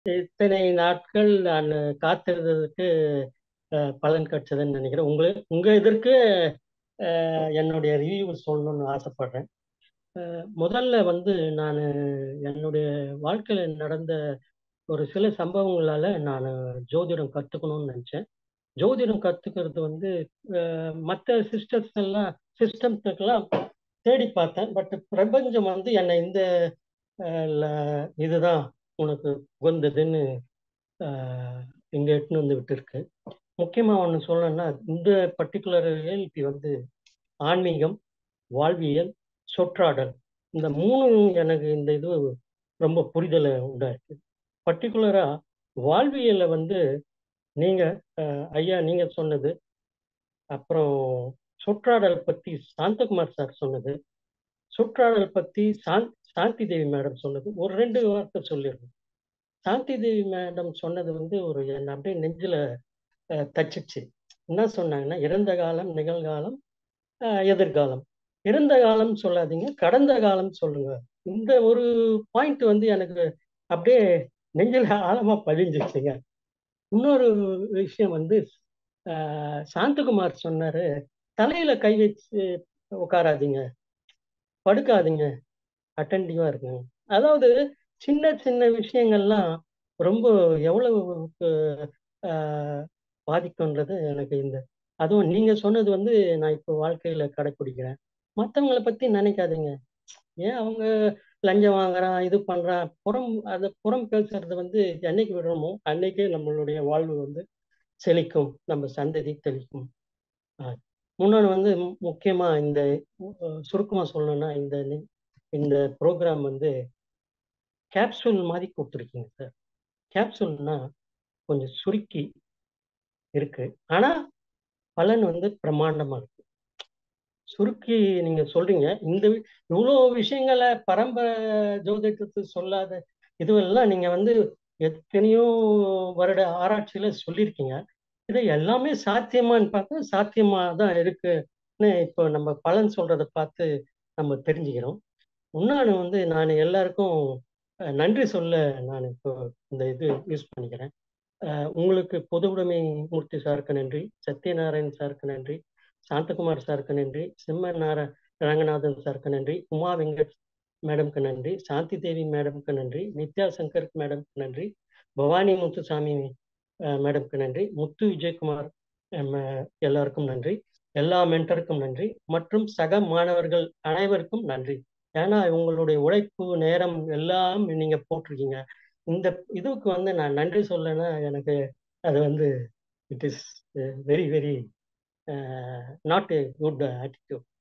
இத்தனை நாட்கள் நான் காத்திருந்ததுக்கு அஹ், பலன் கிடைச்சதுன்னு நினைக்கிறேன் உங்களுக்கு உங்க இதற்கு அஹ், என்னுடைய ரிவ்யூ சொல்லணும்னு ஆசைப்படுறேன் அஹ், முதல்ல வந்து நான் என்னுடைய வாழ்க்கையில நடந்த ஒரு சில சம்பவங்களால நான் ஜோதிடம் கத்துக்கணும்னு நினைச்சேன் ஜோதிடம் கத்துக்கிறது வந்து மற்ற சிஸ்டர்ஸ் எல்லாம் சிஸ்டம்ஸுக்கெல்லாம் தேடி பார்த்தேன் பட் பிரபஞ்சம் வந்து என்னை இந்த அஹ், ல- இதுதான் உனக்கு உகந்ததுன்னு அஹ், இங்க எட்டுன்னு வந்து விட்டுருக்கு முக்கியமா ஒன்று சொல்லணும்னா இந்த பர்டிகுலர் ரியாலிட்டி வந்து ஆன்மீகம் வாழ்வியல் சொற்றாடல் இந்த மூணு எனக்கு இந்த இது ரொம்ப புரிதலை உண்டாயிருக்கு பர்டிகுலரா வாழ்வியல்ல வந்து நீங்க அஹ், ஐயா நீங்க சொன்னது அப்புறம் சொற்றாடல் பத்தி சாந்தகுமார் சார் சொன்னது சொற்றாடல் பத்தி சாந்த் சாந்தி தேவி மேடம் சொன்னது ஒரு ரெண்டு வார்த்தை சொல்லிடுறேன் சாந்தி தேவி மேடம் சொன்னது வந்து ஒரு என்ன அப்படியே நெஞ்சில அஹ், தச்சுச்சு என்ன சொன்னாங்கன்னா இறந்த காலம் நிகழ்காலம் அஹ், எதிர்காலம் இறந்த காலம் சொல்லாதீங்க கடந்த காலம் சொல்லுங்க இந்த ஒரு பாயிண்ட் வந்து எனக்கு அப்படியே நெஞ்சில ஆழமா பதிஞ்சிச்சுங்க இன்னொரு விஷயம் வந்து அஹ், சாந்தகுமார் சொன்னாரு தலையில கை வச்சு உட்காராதீங்க படுக்காதீங்க அட்டன்டிவா இருங்க அதாவது சின்ன சின்ன விஷயங்கள்லாம் ரொம்ப எவ்வளவு ஆஹ், பாதிக்கும்ன்றது எனக்கு இந்த அதுவும் நீங்க சொன்னது வந்து நான் இப்போ வாழ்க்கையில கடைப்பிடிக்கிறேன் மற்றவங்களை பத்தி நினைக்காதீங்க ஏன் அவங்க லஞ்சம் வாங்குறான் இது பண்றான் புறம் அதை புறம் பேசுறது வந்து என்னைக்கு விடுறோமோ அன்னைக்கே நம்மளுடைய வாழ்வு வந்து செழிக்கும் நம்ம சந்ததி தெளிக்கும் ஆஹ். முன்னொன்று வந்து மு- முக்கியமா இந்த அஹ், சுருக்கமா சொல்லணும்னா இந்த நி- இந்த ப்ரோக்ராம் வந்து கேப்சூல் மாதிரி கொடுத்துருக்கீங்க சார் கேப்சூல்னா கொஞ்சம் சுருக்கி இருக்கு ஆனா பலன் வந்து பிரம்மாண்டமா இருக்கு சுருக்கி நீங்க சொல்றீங்க இந்த வி- இவ்வளோ விஷயங்களை பரம்பரை ஜோதிடத்து சொல்லாத இதுவெல்லாம் நீங்க வந்து எத்தனையோ வருட ஆராய்ச்சியில சொல்லியிருக்கீங்க இது எல்லாமே சாத்தியமான்னு பார்த்தா சாத்தியமா தான் இருக்குன்னு இப்போ நம்ம பலன் சொல்றதை பார்த்து நம்ம தெரிஞ்சுக்கிறோம் இன்னொன்று வந்து நான் எல்லாருக்கும் அஹ், நன்றி சொல்ல நான் இப்போ இந்த இது யூஸ் பண்ணிக்கிறேன் அஹ், உங்களுக்கு பொது உடைமை மூர்த்தி சாருக்கு நன்றி சத்யநாராயண் சாருக்கு நன்றி சாந்தகுமார் சாருக்கு நன்றி சிம்ம நார ரங்கநாதன் சாருக்கு நன்றி உமா வெங்கட் மேடம்க்கு நன்றி சாந்தி தேவி மேடம்க்கு நன்றி நித்யா சங்கர் மேடம்க்கு நன்றி பவானி முத்துசாமி அஹ், மேடம்க்கு நன்றி முத்து விஜயகுமார் அஹ், எல்லாருக்கும் நன்றி எல்லா மென்டருக்கும் நன்றி மற்றும் சக மாணவர்கள் அனைவருக்கும் நன்றி ஏன்னா உங்களுடைய உழைப்பு நேரம் எல்லாம் நீங்க போட்டிருக்கீங்க இந்த இதுக்கு வந்து நான் நன்றி சொல்லனா எனக்கு அது வந்து it is very very not a good attitude